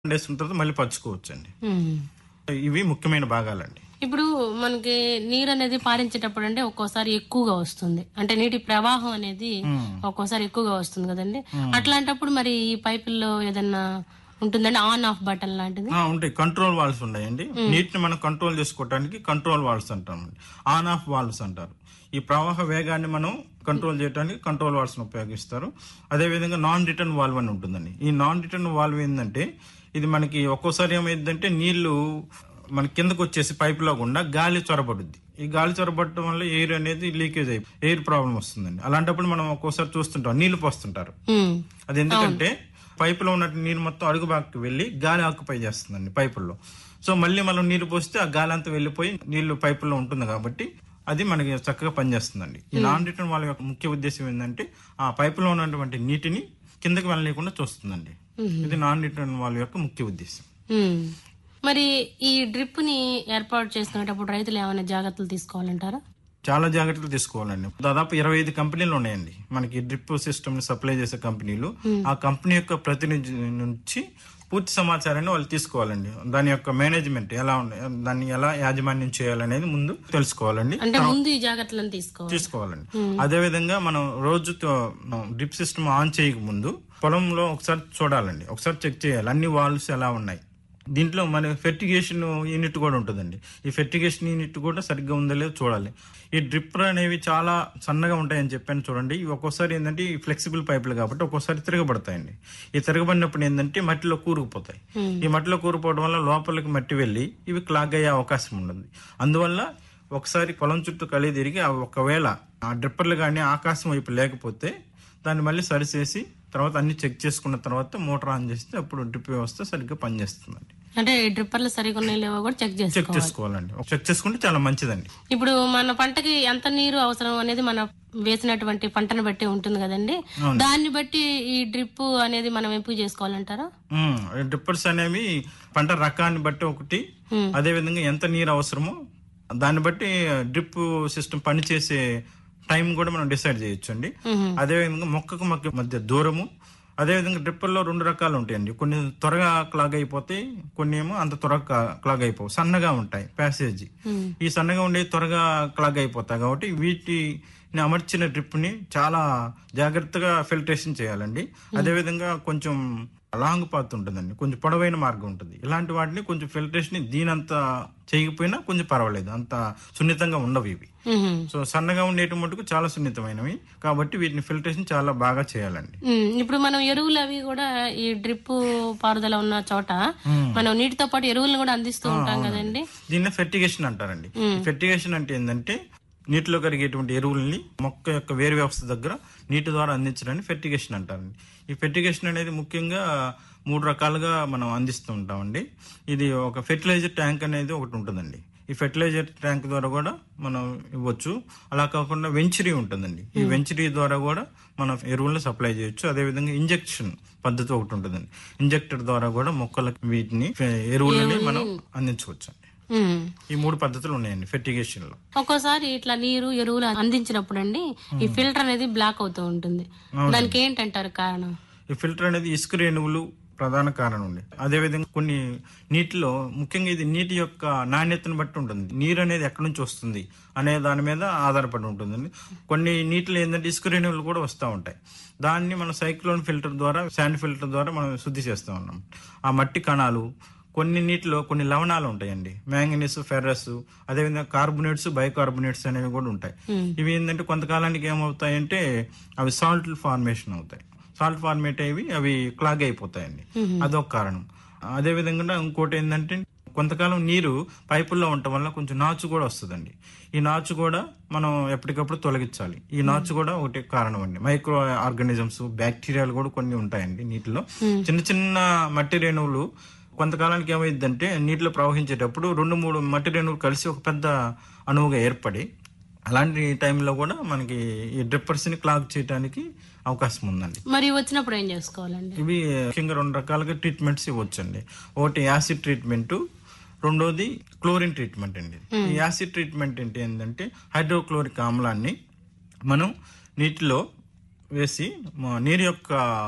వేసుకున్న తర్వాత మళ్ళీ పరుచుకోవచ్చు అండి ఉమ్. ఇవి ముఖ్యమైన భాగాలండి ఇప్పుడు మనకి నీరు అనేది పారించేటప్పుడు అంటే ఒక్కోసారి ఎక్కువగా వస్తుంది అంటే నీటి ప్రవాహం అనేది ఒక్కోసారి ఎక్కువగా వస్తుంది కదండి అట్లాంటప్పుడు మరి ఈ పైపుల్లో ఏదన్నా ఉంటుందండి ఆన్ ఆఫ్ బటన్ లాంటిది ఆ, ఉంటాయి కంట్రోల్ వాల్స్ ఉన్నాయండి నీటిని మనం కంట్రోల్ చేసుకోవడానికి కంట్రోల్ వాల్స్ అంటామండి ఆన్ ఆఫ్ వాల్వ్స్ అంటారు ఈ ప్రవాహ వేగాన్ని మనం కంట్రోల్ చేయడానికి కంట్రోల్ వాల్స్ ఉపయోగిస్తారు అదేవిధంగా నాన్ రిటర్న్ వాల్వ్ అని ఉంటుందండి ఈ నాన్ రిటర్న్ వాల్వ్ ఏంటంటే ఇది మనకి ఒక్కోసారి ఏమైందంటే నీళ్లు మన కిందకు వచ్చేసి పైపులో గుండా గాలి చొరబడుద్ది ఈ గాలి చొరబడటం వల్ల ఎయిర్ అనేది లీకేజ్ అయి ఎయిర్ ప్రాబ్లం వస్తుందండి అలాంటప్పుడు మనం ఒక్కోసారి చూస్తుంటాం నీళ్లు పోస్తుంటారు ఉమ్. అది ఎందుకంటే పైపులో ఉన్న నీరు మొత్తం అడుగు భాగకి వెళ్ళి గాలి ఆక్యుపై చేస్తుందండి పైపుల్లో సో మళ్ళీ మనం నీరు పోస్తే ఆ గాలి అంతా వెళ్ళిపోయి నీళ్లు పైపుల్లో ఉంటుంది కాబట్టి అది మనకి చక్కగా పనిచేస్తుందండి ఈ నాన్ రిటర్న్ వాళ్ళ యొక్క ముఖ్య ఉద్దేశం ఏంటంటే ఆ పైపులో ఉన్నటువంటి నీటిని కిందకి వెళ్ళలేకుండా చూస్తుందండి ఇది నాన్ రిటర్న్ వాళ్ళ యొక్క ముఖ్య ఉద్దేశం ఉమ్. మరి ఈ డ్రిప్ ని ఏర్పాటు చేసుకునేటప్పుడు రైతులు ఏమైనా జాగ్రత్తలు తీసుకోవాలంటారా చాలా జాగ్రత్తలు తీసుకోవాలండి దాదాపు ఇరవై ఐదు కంపెనీలు ఉన్నాయండి మనకి డ్రిప్ సిస్టమ్ ని సప్లై చేసే కంపెనీలు ఆ కంపెనీ యొక్క ప్రతినిధి నుంచి పూర్తి సమాచారాన్ని వాళ్ళు తీసుకోవాలండి దాని యొక్క మేనేజ్మెంట్ ఎలా ఉంది దాన్ని ఎలా యాజమాన్యం చేయాలనేది ముందు తెలుసుకోవాలండి అంటే ముందు ఈ జాగ్రత్తలను తీసుకోవాలి తీసుకోవాలండి అదే విధంగా మనం రోజు డ్రిప్ సిస్టమ్ ఆన్ చేయక ముందు పొలంలో ఒకసారి చూడాలండి ఒకసారి చెక్ చేయాలి అన్ని వాల్వ్స్ ఎలా ఉన్నాయి దీంట్లో మన ఫెర్టిగేషన్ యూనిట్ కూడా ఉంటుందండి ఈ ఫెర్టిగేషన్ యూనిట్ కూడా సరిగ్గా ఉందో లేదో చూడాలి ఈ డ్రిప్పర్ అనేవి చాలా సన్నగా ఉంటాయని చెప్పాను చూడండి ఇవి ఒక్కోసారి ఏంటంటే ఈ ఫ్లెక్సిబుల్ పైపులు కాబట్టి ఒక్కోసారి తిరగబడతాయండి ఈ తిరగబడినప్పుడు ఏంటంటే మట్టిలో కూరుకుపోతాయి ఈ మట్టిలో కూరుకుపోవడం వల్ల లోపలికి మట్టి వెళ్ళి ఇవి క్లాగ్ అయ్యే అవకాశం ఉంటుంది అందువల్ల ఒకసారి పొలం చుట్టూ కలి తిరిగి ఆ ఒకవేళ ఆ డ్రిప్పర్లు కానీ ఆకాశం వైపు లేకపోతే దాన్ని మళ్ళీ సరిచేసి తర్వాత అన్ని చెక్ చేసుకున్న తర్వాత మోటార్ ఆన్ చేస్తే అప్పుడు డ్రిప్ వ్యవస్థ సరిగ్గా పనిచేస్తుందండి అంటే ఈ డ్రిప్పర్లు సరిగా ఉన్నాయో లేవో కూడా చెక్ చెక్ చేసుకోవాలి చేసుకోవాలండి చెక్ చేసుకుంటే చాలా మంచిదండి ఇప్పుడు మన పంటకి ఎంత నీరు అవసరం అనేది మన వేసినటువంటి పంటను బట్టి ఉంటుంది కదండి దాన్ని బట్టి ఈ డ్రిప్ అనేది మనం ఎంపిక చేసుకోవాలంటారా ఉమ్, ఈ డ్రిప్పర్స్ అనేవి పంట రకాన్ని బట్టి ఒకటి అదే విధంగా ఎంత నీరు అవసరమో దాన్ని బట్టి డ్రిప్ సిస్టమ్ పనిచేసే టైం కూడా మనం డిసైడ్ చేయొచ్చు అండి అదే విధంగా మొక్కకు మొక్క మధ్య దూరము అదే విధంగా డ్రిప్పర్లో రెండు రకాలు ఉంటాయండి కొన్ని త్వరగా క్లాగ్ అయిపోతాయి కొన్ని ఏమో అంత త్వరగా క్లాగ్ అయిపోవు సన్నగా ఉంటాయి ప్యాసేజ్ ఈ సన్నగా ఉండే త్వరగా క్లాగ్ అయిపోతాయి కాబట్టి వీటిని అమర్చిన డ్రిప్ ని చాలా జాగ్రత్తగా ఫిల్టరేషన్ చేయాలండి అదే విధంగా కొంచెం లాంగ్ పాత్ ఉంటుందండి కొంచెం పొడవైన మార్గం ఉంటుంది ఇలాంటి వాటిని కొంచెం ఫిల్టరేషన్ దీనంత చేయకపోయినా కొంచెం పర్వాలేదు అంత సున్నితంగా ఉండవు ఇవి ఉహుం. సో సన్నగా ఉండేటి మటుకు చాలా సున్నితమైనవి కాబట్టి వీటిని ఫిల్టరేషన్ చాలా బాగా చేయాలండి ఉమ్, ఇప్పుడు మనం ఎరువులు అవి కూడా ఈ డ్రిప్ పారుదల ఉన్న చోట మనం నీటితో పాటు ఎరువులను కూడా అందిస్తూ ఉంటాం కదండి దీన్ని ఫెర్టిగేషన్ అంటారండి ఫెర్టిగేషన్ అంటే ఏంటంటే నీటిలో కరిగేటువంటి ఎరువుల్ని మొక్క యొక్క వేరు వ్యవస్థ దగ్గర నీటి ద్వారా అందించడాన్ని ఫెర్టిగేషన్ అంటారండి ఈ ఫెర్టిగేషన్ అనేది ముఖ్యంగా మూడు రకాలుగా మనం అందిస్తూ ఉంటామండి ఇది ఒక ఫెర్టిలైజర్ ట్యాంక్ అనేది ఒకటి ఉంటుందండి ఈ ఫెర్టిలైజర్ ట్యాంక్ ద్వారా కూడా మనం ఇవ్వచ్చు అలా కాకుండా వెంచరీ ఉంటుందండి ఈ వెంచరీ ద్వారా కూడా మనం ఎరువులను సప్లై చేయొచ్చు అదేవిధంగా ఇంజెక్షన్ పద్ధతి ఒకటి ఉంటుందండి ఇంజెక్టర్ ద్వారా కూడా మొక్కలకు వీటిని ఎరువులని మనం అందించవచ్చు అండి ఉమ్. ఈ మూడు పద్ధతులు ఉన్నాయండి ఫెర్టిగేషన్ లో ఒక్కోసారి ఇట్లా నీరు ఎరువులు అందించినప్పుడు అండి ఈ ఫిల్టర్ అనేది బ్లాక్ అవుతూ ఉంటుంది దానికి ఏంటంటారు కారణం ఈ ఫిల్టర్ అనేది ఇసుక రేణువులు ప్రధాన కారణం అండి అదేవిధంగా కొన్ని నీటిలో ముఖ్యంగా ఇది నీటి యొక్క నాణ్యతను బట్టి ఉంటుంది నీరు అనేది ఎక్కడి నుంచి వస్తుంది అనే దాని మీద ఆధారపడి ఉంటుందండి కొన్ని నీటిలో ఏంటంటే ఇసుక రేణువులు కూడా వస్తూ ఉంటాయి దాన్ని మనం సైక్లోన్ ఫిల్టర్ ద్వారా శాండ్ ఫిల్టర్ ద్వారా మనం శుద్ధి చేస్తూ ఉన్నాం ఆ మట్టి కణాలు కొన్ని నీటిలో కొన్ని లవణాలు ఉంటాయండి మ్యాంగనీస్ ఫెర్రస్ అదేవిధంగా కార్బొనేట్స్ బైకార్బొనేట్స్ అనేవి కూడా ఉంటాయి ఇవి ఏంటంటే కొంతకాలానికి ఏమవుతాయంటే అవి సాల్ట్ ఫార్మేషన్ అవుతాయి సాల్ట్ ఫార్మేట్ అయ్యి అవి క్లాగ్ అయిపోతాయండి అదొక కారణం అదే విధంగా ఇంకోటి ఏంటంటే కొంతకాలం నీరు పైపుల్లో ఉండటం వల్ల కొంచెం నాచు కూడా వస్తుందండి ఈ నాచు కూడా మనం ఎప్పటికప్పుడు తొలగించాలి ఈ నాచు కూడా ఒకటి కారణం అండి మైక్రో ఆర్గానిజమ్స్ బ్యాక్టీరియాలు కూడా కొన్ని ఉంటాయండి నీటిలో చిన్న చిన్న మట్టి రేణువులు కొంతకాలానికి ఏమైందంటే నీటిలో ప్రవహించేటప్పుడు రెండు మూడు మట్టి రేణువులు కలిసి ఒక పెద్ద అణువుగా ఏర్పడి అలాంటి టైంలో కూడా మనకి ఈ డ్రిప్పర్స్ ని క్లాగ్ చేయడానికి అవకాశం ఉందండి మరి వచ్చినప్పుడు ఏం చేసుకోవాలండి ఇవి ముఖ్యంగా రెండు రకాలుగా ట్రీట్మెంట్స్ ఇవ్వచ్చండి ఒకటి యాసిడ్ ట్రీట్మెంట్ రెండోది క్లోరిన్ ట్రీట్మెంట్ అండి ఈ యాసిడ్ ట్రీట్మెంట్ ఏంటి ఏంటంటే హైడ్రోక్లోరిక్ ఆమ్లాన్ని మనం నీటిలో వేసి మ- నీరు యొక్క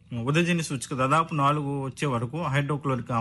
ఉదయజని సూచిక దాదాపు నాలుగు వచ్చే వరకు హైడ్రోక్లోరిక్